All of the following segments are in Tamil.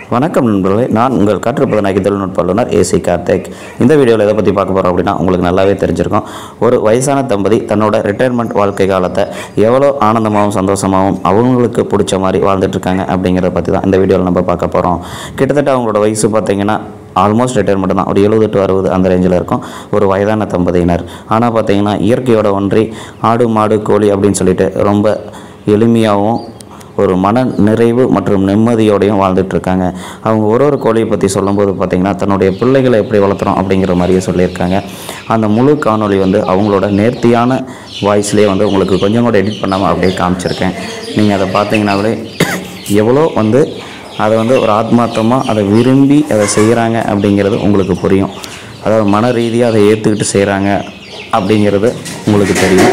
வணக்கம் நண்பர்களே நான் உங்கள் காற்றுப்பதனாக்கி தொழில்நுட்ப வல்லுநர் ஏசி கார்த்திக் இந்த வீடியோவில் எதை பற்றி பார்க்க போகிறோம் அப்படின்னா உங்களுக்கு நல்லாவே தெரிஞ்சிருக்கும் ஒரு வயசான தம்பதி தன்னோட ரிட்டையர்மெண்ட் வாழ்க்கை காலத்தை எவ்வளோ ஆனந்தமாகவும் சந்தோஷமாகவும் அவங்களுக்கு பிடிச்ச மாதிரி வாழ்ந்துட்டு இருக்காங்க அப்படிங்கிறத பற்றி தான் இந்த வீடியோவில் நம்ம பார்க்க போகிறோம் கிட்டத்தட்ட அவங்களோட வயசு பார்த்தீங்கன்னா ஆல்மோஸ்ட் ரிட்டையர்மெண்ட் தான் ஒரு எழுபது டு அறுபது அந்த ரேஞ்சில் இருக்கும் ஒரு வயதான தம்பதியினர் ஆனால் பார்த்தீங்கன்னா இயற்கையோட ஒன்றி ஆடு மாடு கோழி அப்படின்னு சொல்லிட்டு ரொம்ப எளிமையாகவும் ஒரு மன நிறைவு மற்றும் நிம்மதியோடையும் வாழ்ந்துட்டு இருக்காங்க அவங்க ஒரு ஒரு கோழியை பற்றி சொல்லும்போது பார்த்திங்கன்னா தன்னுடைய பிள்ளைகளை எப்படி வளர்த்துறோம் அப்படிங்கிற மாதிரியே சொல்லியிருக்காங்க அந்த முழு காணொளி வந்து அவங்களோட நேர்த்தியான வாய்ஸ்லேயே வந்து உங்களுக்கு கொஞ்சம் கூட எடிட் பண்ணாமல் அப்படியே காமிச்சிருக்கேன் நீங்கள் அதை பார்த்தீங்கன்னாலே எவ்வளோ வந்து அதை வந்து ஒரு ஆத்மார்த்தமாக அதை விரும்பி அதை செய்கிறாங்க அப்படிங்கிறது உங்களுக்கு புரியும் அதாவது மன ரீதியாக அதை ஏற்றுக்கிட்டு செய்கிறாங்க அப்படிங்கிறது உங்களுக்கு தெரியும்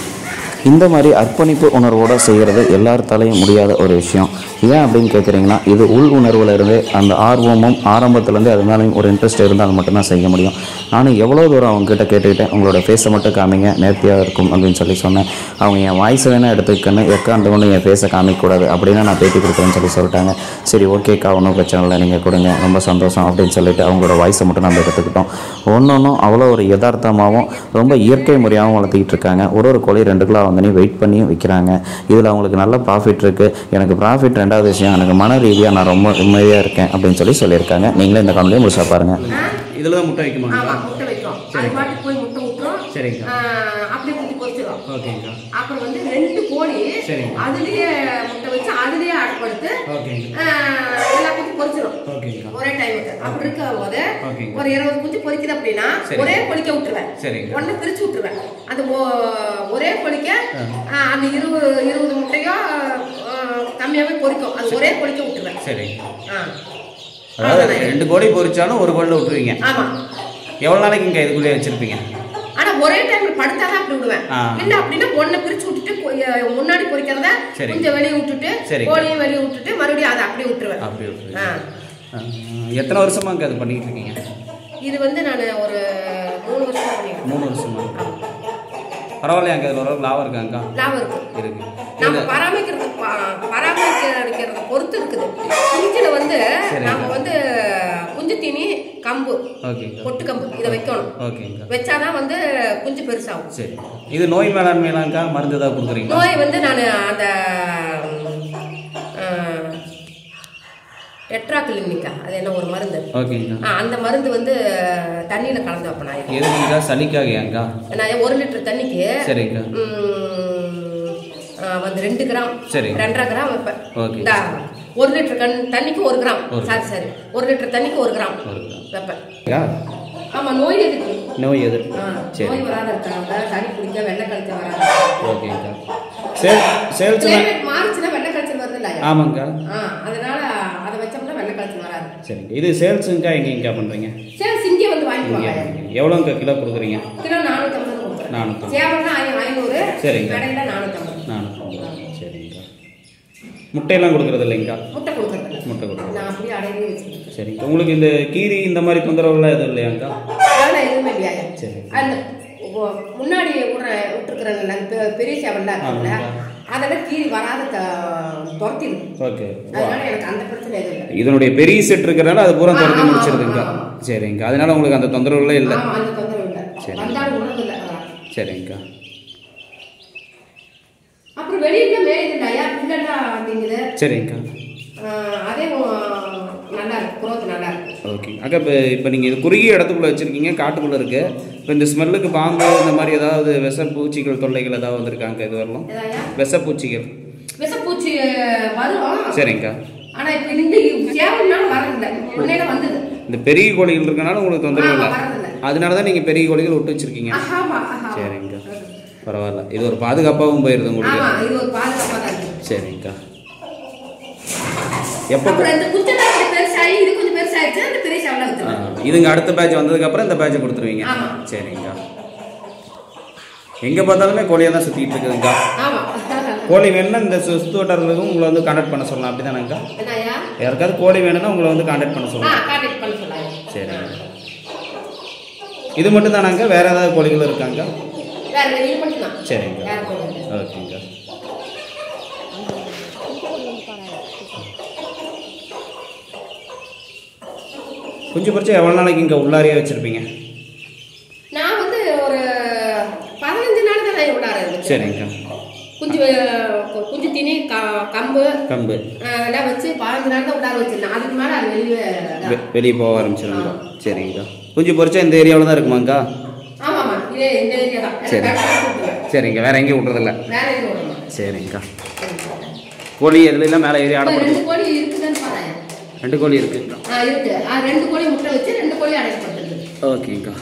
இந்த மாதிரி அர்ப்பணிப்பு உணர்வோடு செய்கிறது எல்லார்த்தாலையும் முடியாத ஒரு விஷயம் ஏன் அப்படின்னு கேட்குறீங்கன்னா இது உள் உணர்வில் இருந்து அந்த ஆர்வமும் ஆரம்பத்துலேருந்து அது மேலேயும் ஒரு இன்ட்ரெஸ்ட் இருந்தால் அது மட்டும்தான் செய்ய முடியும் நானும் எவ்வளோ தூரம் அவங்ககிட்ட கேட்டுக்கிட்டேன் உங்களோட ஃபேஸை மட்டும் காமிங்க நேர்த்தியாக இருக்கும் அப்படின்னு சொல்லி சொன்னேன் அவங்க என் வாய்ஸை வேணால் எடுத்துக்கன்னு எக்காந்த ஒன்று என் ஃபேஸை காமிக்கக்கூடாது அப்படின்னா நான் பேட்டி கொடுக்குறேன்னு சொல்லி சொல்லிட்டாங்க சரி ஓகேக்கா ஒன்றும் பிரச்சனை இல்லை நீங்கள் கொடுங்க ரொம்ப சந்தோஷம் அப்படின்னு சொல்லிட்டு அவங்களோட வாய்ஸை மட்டும் நம்ம எடுத்துக்கிட்டோம் ஒன்றொன்றும் அவ்வளோ ஒரு யதார்த்தமாகவும் ரொம்ப இயற்கை முறையாகவும் வளர்த்திக்கிட்டு இருக்காங்க ஒரு ஒரு கோழி ரெண்டு கிலோ வந்து வெயிட் பண்ணியும் விற்கிறாங்க இதில் அவங்களுக்கு நல்ல ப்ராஃபிட் இருக்குது எனக்கு ப்ராஃபிட் ரெண்டாவது விஷயம் எனக்கு மன ரீதியாக நான் ரொம்ப நிம்மதியாக இருக்கேன் அப்படின்னு சொல்லி சொல்லியிருக்காங்க நீங்களே இந்த காணொலியை முழுசாக பாருங்கள் இதில் தான் முட்டை வைக்குமாங்க ஆமா முட்டை வைக்கும் அது பாட்டுக்கு போய் முட்டை விட்டுரும் சரிங்கக்கா ஆஹ் அப்படியே குத்தி பொரிச்சிடும் ஓகேங்கக்கா அப்புறம் வந்து ரெண்டு கோழி சரிங்க. அதுலயே முட்டை வச்சு அதுலயே ஆட்படுத்து ஓகேங்க ஆஹ் எல்லா குத்தி பொரிச்சிடும் ஓகேங்கக்கா ஒரே டைமுக்கு அப்படி இருக்க போது ஓகேங்க. ஒரு இருபது குஞ்சு பொரிக்குது அப்படின்னா சரி. ஒரே பொழிக்க விட்டுருவேன் சரிங்க. ஒண்ணு பிரிச்சு விட்டுருவேன் அந்த ஒ- ஒரே பொழிக்க ஆஹ் அந்த இருபது இருபது முட்டையோ ஆஹ் கம்மியாவே பொரிக்கும் அது ஒரே பொழிக்க விட்டுருவேன் சரிங்க ஆஹ் அதாவது ரெண்டு கோழி பொரிச்சாலும் ஒரு கோழில் விட்டுருவீங்க ஆமா எவ்வளோ நாளைக்கு இங்கே இதுக்குள்ளே வச்சுருப்பீங்க ஆனா ஒரே டைம்ல படுத்தாதான் அப்படி விடுவேன் ஆ. இல்ல அப்படின்னா ஒண்ணு பிரிச்சு விட்டுட்டு கொ- அஹ் முன்னாடி பொரிக்கிறத சரி. கொஞ்சம் வெளியே விட்டுட்டு சரி. கோழியும் வெளியே விட்டுட்டு மறுபடியும் அதை அப்படியே விட்டுருவேன் அப்படி விட்டுருவீங்க ஆ. ஆ, எத்தனை வருஷமா இங்கே அது பண்ணிட்டு இருக்கீங்க இது வந்து நான் ஒரு மூணு வருஷமா பண்ணிருக்கேன் மூணு வருஷமா பரவாயில்லையா அங்கே அதில் ஓரளவுக்கு லாபம் இருக்காங்கக்கா லாபம் இருக்கு இருக்கு நம்ம பராமரிக்கிறது ப- பராமரிக்கிறத பொறுத்து இருக்குது குஞ்சுல வந்து சரி. நம்ம வந்து குஞ்சு தீனி கம்பு ஓகேங்கக்கா பொட்டு கம்பு இதை வைக்கணும் ஓகேங்கக்கா வச்சாதான் வந்து குஞ்சு பெருசாகும் சரி இது நோய் மேலாண்மையெல்லாம்க்கா மருந்து ஏதாவது கொடுக்குறீங்களா நோய் வந்து நான் அந்த டெட்ரா கிளினிக்கா அது என்ன ஒரு மருந்து ஓகேங்கக்கா ஆ, அந்த மருந்து வந்து தண்ணியில கலந்து வைப்பேன் நான் எதுக்குங்கக்கா சளிக்காகயாங்கக்கா நான் ஒரு லிட்டர் தண்ணிக்கு சரிங்கக்கா ம், ஆ, வந்து ரெண்டு கிராம் சரி. ரெண்டரை கிராம் வைப்பேன் ஓகே. இந்த ஒரு லிட்டர் கண் தண்ணிக்கு ஒரு கிராம் ஒரு. சரி சரி ஒரு லிட்டர் தண்ணிக்கு ஒரு கிராம் ஒரு கிராம். வைப்பேன் அக்கா, ஆமா நோய் எதுக்கு நோய் எதிர்ப்பு ஆ, சரி நோய் வராத இருக்காங்க சளி பிடிக்க வெள்ளை கழிச்ச வராது ஓகேங்கக்கா சேல் சேல்ஸ் கிளைமேட் மாறிச்சுன்னா வெள்ளை கழிச்சல் வருது இல்லையா ஆமாங்கக்கா ஆ, அதனால அதை வச்சோம்னா வெள்ளை கழிச்சல் வராது சரிங்க இது சேல்ஸுங்கக்கா எங்கேங்கக்கா பண்ணுறீங்க சரி சிங்கி வந்து இங்கே வாங்கிக்குவாங்க எவ்வளோங்கக்கா கிலோ கொடுக்குறீங்க கிலோ நானூற்றம்பது கொடுக்குறேன் நானூற்றம்பது சேவல்னா ஐ- ஐநூறு சரிங்க. கடையில் நானூற்றம்பது நானூற்றம்பது சரிங்கக்கா முட்டையெல்லாம் கொடுக்குறது இல்லைங்கக்கா முட்டை கொடுக்குறது முட்டை கொடுக்குறது நான் அப்படியே அடையிலே வச்சுருக்கேன் சரிங்க உங்களுக்கு இந்த கீரி இந்த மாதிரி தொந்தரவுலாம் எதுவும் இல்லையாங்கக்கா அதெல்லாம் எதுவுமே இல்லையா சரி. அந்த ஒ- முன்னாடி விடுற விட்டுருக்குறேன்ல அந்த பெ- பெரிய சேவல்லாம் இருக்குல்ல ஆமாங்க. அதெல்லாம் கீறி வராத த- துரத்திடும் ஓகே அதனால எனக்கு அந்த பிரச்சனை எதுவும் இல்லை இதனுடைய பெரிய செட் இருக்கிறனால அது பூரா ஆ, துரத்தி ஆமா, முடிச்சிருதுங்கக்கா ஆமா. சரிங்கக்கா அதனால உங்களுக்கு அந்த தொந்தரவுலாம் இல்லை ஆமா அந்த தொந்தரவு இல்லை சரி. வந்தாலும் உணவு இல்லை அதான். சரிங்கக்கா அப்புறம் வெளியில மேயுது இல்லையா பிள்ளெல்லாம் அப்படிங்குது சரிங்கக்கா ஆஹ் அதே உ- நல்லா இருக்கு குரோத் நல்லா இருக்கு ஓகே அக்கா இப்போ இப்போ நீங்கள் இது குறுகிய இடத்துக்குள்ளே வச்சுருக்கீங்க காட்டுக்குள்ளே இருக்குது இப்போ இந்த ஸ்மெல்லுக்கு பாம்பு இந்த மாதிரி ஏதாவது விஷ பூச்சிகள் தொல்லைகள் ஏதாவது வந்திருக்காங்க இது வரலாம் ஏதாயா விஷ பூச்சிகள் விஷப்பூச்சி வரும் சரிங்கக்கா ஆனா இப்ப இந்த சேவல்னால வரதில்லை முன்னையில வந்தது இந்த பெரிய கோழிகள் இருக்கனால உங்களுக்கு தொந்தரவு இல்லை ஆமா, வரதில்லை. அதனால தான் நீங்கள் பெரிய கோழிகள் விட்டு வச்சுருக்கீங்க ஆமா ஆமா சரிங்கக்கா பரவாயில்ல இது ஒரு பாதுகாப்பாகவும் போயிருது உங்களுக்கு ஆமா இது ஒரு பாதுகாப்பா தான் இருக்கு சரிங்கக்கா எப்போ அப்புறம் இந்த குச்செல்லாம் கொஞ்சம் பெருசாகி இது கொஞ்சம் பெருசாயிடுச்சு அந்த பெரிய சேவலை ஆ, வச்சிருக்கேன் இதுங்க அடுத்த பேட்ச் வந்ததுக்கப்புறம் இந்த பேட்சை கொடுத்துருவீங்க ஆமா. சரிங்கக்கா எங்கே பார்த்தாலுமே கோழியாக தான் சுற்றிட்டு இருக்குதுங்கக்கா ஆமா கோழி வேணும்னா இந்த சு- சுத்து வட்டாரத்துக்கும் உங்களை வந்து கான்டாக்ட் பண்ண சொல்லலாம் அப்படி தானேங்கக்கா என்னய்யா யாருக்காவது கோழி வேணும்னா உங்களை வந்து கான்டாக்ட் பண்ண ஆ சொல்லலாம் கான்டாக்ட் பண்ண சொல்லாங்க சரி இது மட்டும் தானாங்க வேற ஏதாவது கோழிகள் இருக்காங்க வேற இது மட்டும் தான் சரிங்க வேற கோழி ஓகேங்க குஞ்சு பொறிச்சா எவ்வளோ நாளைக்கு இங்கே உள்ளாரியே வச்சுருப்பீங்க நான் வந்து ஒரு பதினஞ்சு நாள் தான் நான் உள்ளார இருந்துச்சு சரிங்கக்கா குஞ்சு கு- குஞ்சு தீனி க- கம்பு கம்பு அஹ், எல்லாம் வச்சு பதினஞ்சு நாள் தான் உள்ளார வச்சிருந்தேன் அதுக்கு மேலே அது வெளியே வெ வெளியே போக ஆரம்பிச்சிருங்க சரிங்கக்கா குஞ்சு பொறிச்சா இந்த ஏரியாவில் தான் இருக்குமாங்க்கா ஆமாம்மா இதே இந்த ஏரியா தான் சரி. வேற எங்கேயும் விட்டுருவேன். சரிங்க வேற எங்கேயும் விட்றதில்ல வேற எதுவும் விடணும் சரிங்கக்கா கோழி எதுலாம் மேலே ஏறி ஆடப்படுது ரெண்டு கோழி இருக்குதுன்னு பாருங்க ரெண்டு கோழி இருக்குங்கக்கா ஆ இருக்கு ஆ ரெண்டு கோழி முட்டை வச்சு ரெண்டு கோழி அடைக்கப்பட்டிருக்கு ஓகேங்கக்கா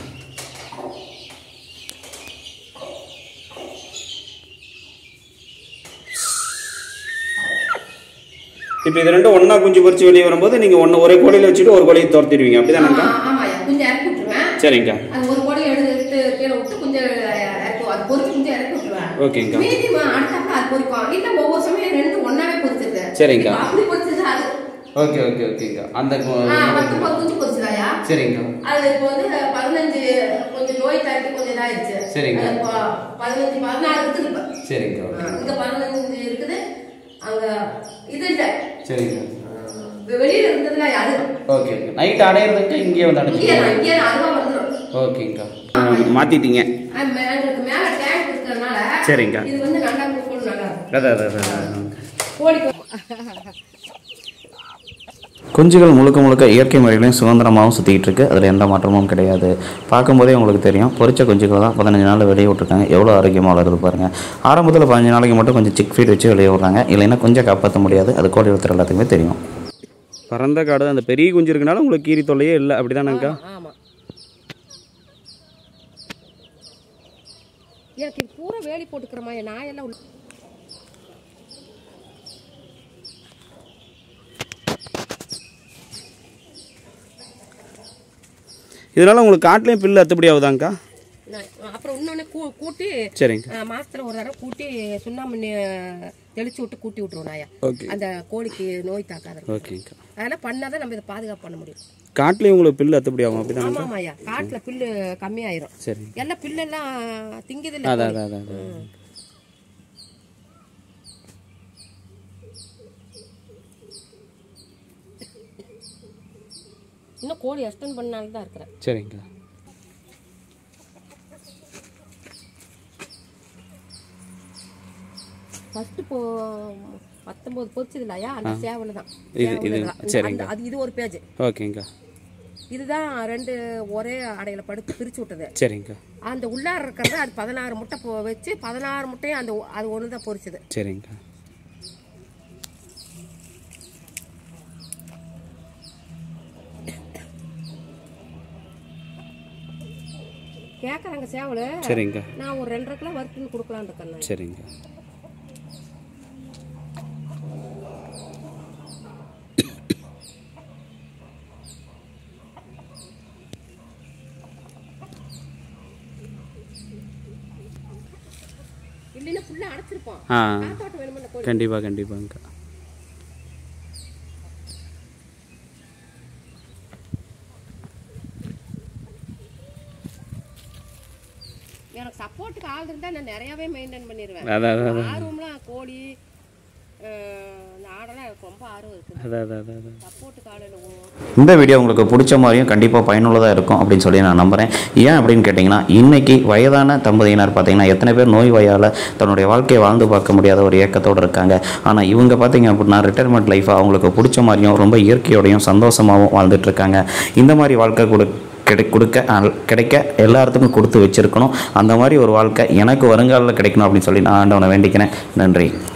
இப்போ இது ரெண்டும் ஒன்றா குஞ்சு பொறிச்சு வெளியே வரும்போது நீங்கள் ஒன்று ஒரே கோழியில் வச்சுட்டு ஒரு கோழியை துரத்திடுவீங்க அப்படிதானக்கா ஆமா ஆமாய்யா கொஞ்சம் இறக்கி விட்டுருவேன் சரிங்கக்கா அது ஒரு கோழி எடுத்து கீழே விட்டு கொஞ்சம் இறக்கி அது பொறிச்சு கொஞ்சம் இறக்கி விட்டுருவேன் ஓகேங்கக்கா மீதி அடுத்தாப்புல அது பொறிக்கும் இல்ல ஒவ்வொரு சமயம் ரெண்டு ஒன்னாவே பொறிச்சிருது சரிங்கக்கா. இப்ப அப்படி பொறிச்சது அது ஓகே ஓகே ஓகேங்கக்கா அந்த கோ- ஆ, பத்து பத்து குஞ்சு பொறிச்சதாயா சரிங்கக்கா அது இப்போ வந்து பதினஞ்சு கொஞ்சம் நோய் தாக்கி கொஞ்சம் இதாயிடுச்சு சரிங்க. அது இப்போ பதினஞ்சு பதினாறு இருக்குது இப்ப சரிங்கக்கா ஆ, இங்க பதினஞ்சு இருக்குது அங்க இது இல்ல சரிங்க வெ- வெளியில இருந்ததுல அது ஓகே ஓகே நைட் அடையிறதுக்கு இங்கேயே வந்து இங்கே அடைச்சிக்கலாம் இங்கே அதுவா வந்துடும் ஓகேங்கக்கா மாற்றிட்டீங்க அது மே- எங்களுக்கு மேல டேங்க் இருக்கிறதுனால சரிங்க. இது வந்து நல்லா கொடுக்கணும் நல்லா இருக்கும். அதான் அதான் அதான் கோழி குஞ்சுகள் முழுக்க முழுக்க இயற்கை முறைகளையும் சுதந்திரமாகவும் சுற்றிக்கிட்டு இருக்கு அதில் எந்த மாற்றமும் கிடையாது பார்க்கும்போதே உங்களுக்கு தெரியும் பொரிச்ச குஞ்சுகள் தான் பதினஞ்சு நாளில் வெளியே விட்ருக்காங்க எவ்வளோ ஆரோக்கியமாக வளருது பாருங்கள் ஆரம்பத்தில் பதினஞ்சு நாளைக்கு மட்டும் கொஞ்சம் சிக் ஃபீட் வச்சு வெளியே விட்றாங்க இல்லைன்னா கொஞ்சம் காப்பாற்ற முடியாது அது கோழி வளர்த்துற எல்லாத்துக்குமே தெரியும் பறந்த காடு அந்த பெரிய குஞ்சு இருக்கனால உங்களுக்கு கீரி தொல்லையே இல்லை அப்படிதானேக்கா ஆமா எனக்கு இது பூரா வேலி போட்டுக்கிற மாதிரி நாயெல்லாம் உள்ள இதனால உங்களுக்கு காட்டுலேயும் பில்லு அத்துப்படி ஆகுதாங்க்கா நான் அப்புறம் இன்னொன்று கூ கூட்டி சரிங்க ஆ, மாசத்துல ஒரு தடவை கூட்டி சுண்ணாம்பு நெ- தெளிச்சு விட்டு கூட்டி விட்டுருவோம் நாயா ஓகே அந்த கோழிக்கு நோய் தாக்காத ஓகேங்க்கா அதெல்லாம் பண்ணாதான் நம்ம இதை பாதுகாப்பு பண்ண முடியும் காட்டுலேயும் உங்களுக்கு பில்லு அத்துப்படி ஆகும் அப்படிதானே ஆமா ஆமாய்யா காட்டுல பில்லு கம்மியாயிரும் சரி எல்லாம் பில்லெல்லாம் திங்குது அதான் அதான் அதான் அதான். இன்னும் கோழி அஸ்டன் பண்ணாலும் தான் இருக்கிறேன் சரிங்கக்கா ஃபர்ஸ்ட் இப்போ பத்தொன்பது பொரிச்சது இல்லையா அந்த சேவல் தான் இது- சேவல் இது- தான். இந்த- சரிங்க. அந்த- அது இது ஒரு பேஜ் ஓகேங்க்கா இதுதான் ரெண்டு ஒரே அடையில படுத்து பிரிச்சு விட்டது சரிங்கக்கா அந்த உள்ளார இருக்கிறது அது பதினாறு முட்டை போ வச்சு பதினாறு முட்டையும் அந்த ஒ- அது ஒன்று தான் பொரிச்சது சரிங்கக்கா கேட்குறாங்க சேவல் சரிங்கக்கா நான் ஒரு ரெண்டரை கிலோ வறுத்துன்னு கொடுக்கலான்னு இருக்கேன் நான். சரிங்கக்கா இல்லைன்னா ஃபுல்லாக அடைச்சிருப்போம் ஆ காத்தோட்டம் வேணுமா இந்த கோழி கண்டிப்பாக கண்டிப்பாங்கக்கா எனக்கு சப்போர்ட்டுக்கு ஆள் இருந்தால் நான் நிறையாவே மெயின்டைன் பண்ணிடுவேன் அதான் அதான் அதான் ஆர்வம்லாம் கோழி அஹ், இந்த ஆடெல்லாம் எனக்கு ரொம்ப ஆர்வம் இருக்குது அதான் அதான் அதான் அதான் சப்போர்ட்டுக்கு ஆள் இல்லை இந்த வீடியோ உங்களுக்கு பிடிச்ச மாதிரியும் கண்டிப்பாக பயனுள்ளதாக இருக்கும் அப்படின்னு சொல்லி நான் நம்புகிறேன் ஏன் அப்படின்னு கேட்டிங்கன்னா இன்றைக்கி வயதான தம்பதியினர் பார்த்தீங்கன்னா எத்தனை பேர் நோய் வாயால் தன்னுடைய வாழ்க்கையை வாழ்ந்து பார்க்க முடியாத ஒரு ஏக்கத்தோடு இருக்காங்க ஆனால் இவங்க பார்த்தீங்க அப்படின்னா ரிட்டைர்மெண்ட் லைஃப்பை அவங்களுக்கு பிடிச்ச மாதிரியும் ரொம்ப இயற்கையோடையும் சந்தோஷமாகவும் வாழ்ந்துட்டு இருக்காங்க இந்த மாதிரி வாழ்க்கை கொடு கிடை கொடுக்க அல்- கிடைக்க எல்லாத்துக்கும் கொடுத்து வச்சிருக்கணும் அந்த மாதிரி ஒரு வாழ்க்கை எனக்கு வருங்காலில் கிடைக்கணும் அப்படின்னு சொல்லி நான் ஆண்டவனை வேண்டிக்கிறேன் நன்றி